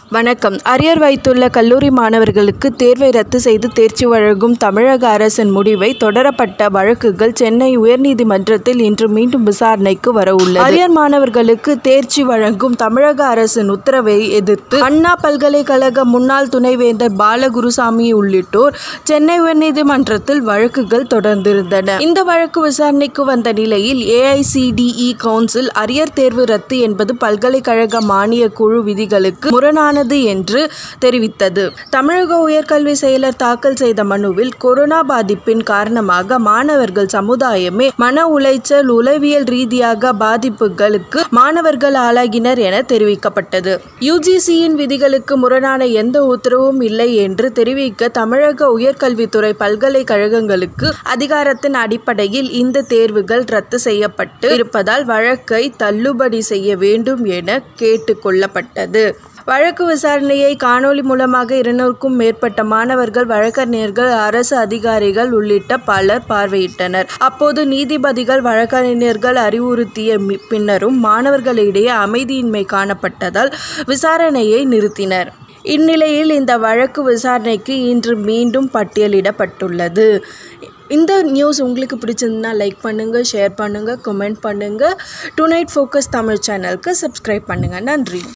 வணக்கம் அரியர் வைத்துள்ள கல்லூரி மாணவர்களுக்கு தேர்வை ரத்து செய்து தேர்ச்சி வழங்கும் தமிழக அரசின் முடிவை தொடரப்பட்ட வழக்குகள் சென்னை உயர்நீதிமன்றத்தில் இன்று மீண்டும் விசாரணைக்கு வர உள்ளது அரியர் மாணவர்களுக்கு தேர்ச்சி வழங்கும் தமிழக அரசின் உத்தரவை எதிர்த்து அண்ணா பல்கலைக்கழக முன்னாள் துணைவேந்தர் பாலகுருசாமி உள்ளிட்டோர் சென்னை உயர்நீதிமன்றத்தில் வழக்குகள் தொடர்ந்திருந்தன இந்த வழக்கு விசாரணைக்கு வந்த நிலையில் ஏஐசிடிஇ கவுன்சில் அரியர் தேர்வு ரத்து என்பது பல்கலைக்கழக மானிய குழு விதிகளுக்கு முரணானது என்று தெரிவித்தது தமிழக உயர்கல்வி செயலர் தாக்கல் செய்த மனுவில் கொரோனா பாதிப்பின் காரணமாக மாணவர்கள் சமுதாயமே மன உளைச்சல் உளவியல் ரீதியாக பாதிப்புகளுக்கு மாணவர்கள் ஆளாகினர் என தெரிவிக்கப்பட்டது யுஜிசியின் விதிகளுக்கு முரணான எந்த உத்தரவும் இல்லை என்று தெரிவிக்க தமிழக உயர்கல்வித்துறை பல்கலைக்கழகங்களுக்கு அதிகாரத்தின் அடிப்படையில் இந்த தேர்வுகள் ரத்து செய்யப்பட்டு இருப்பதால் வழக்கை தள்ளுபடி செய்ய வேண்டும் என கேட்டுக்கொள்ளப்பட்டது வழக்கு விசாரணையை காணொலி மூலமாக இருநூறுக்கும் மேற்பட்ட மாணவர்கள் வழக்கறிஞர்கள் அரசு அதிகாரிகள் உள்ளிட்ட பலர் பார்வையிட்டனர் அப்போது நீதிபதிகள் வழக்கறிஞர்கள் அறிவுறுத்திய மி- பின்னரும் மாணவர்களிடையே அமைதியின்மை காணப்பட்டதால் விசாரணையை நிறுத்தினர் இந்நிலையில் இந்த வழக்கு விசாரணைக்கு இன்று மீண்டும் பட்டியலிடப்பட்டுள்ளது இந்த நியூஸ் உங்களுக்கு பிடிச்சிருந்தா லைக் பண்ணுங்கள் ஷேர் பண்ணுங்கள் கமெண்ட் பண்ணுங்கள் டு நைட் ஃபோக்கஸ் தமிழ் சேனலுக்கு சப்ஸ்கிரைப் பண்ணுங்கள் நன்றி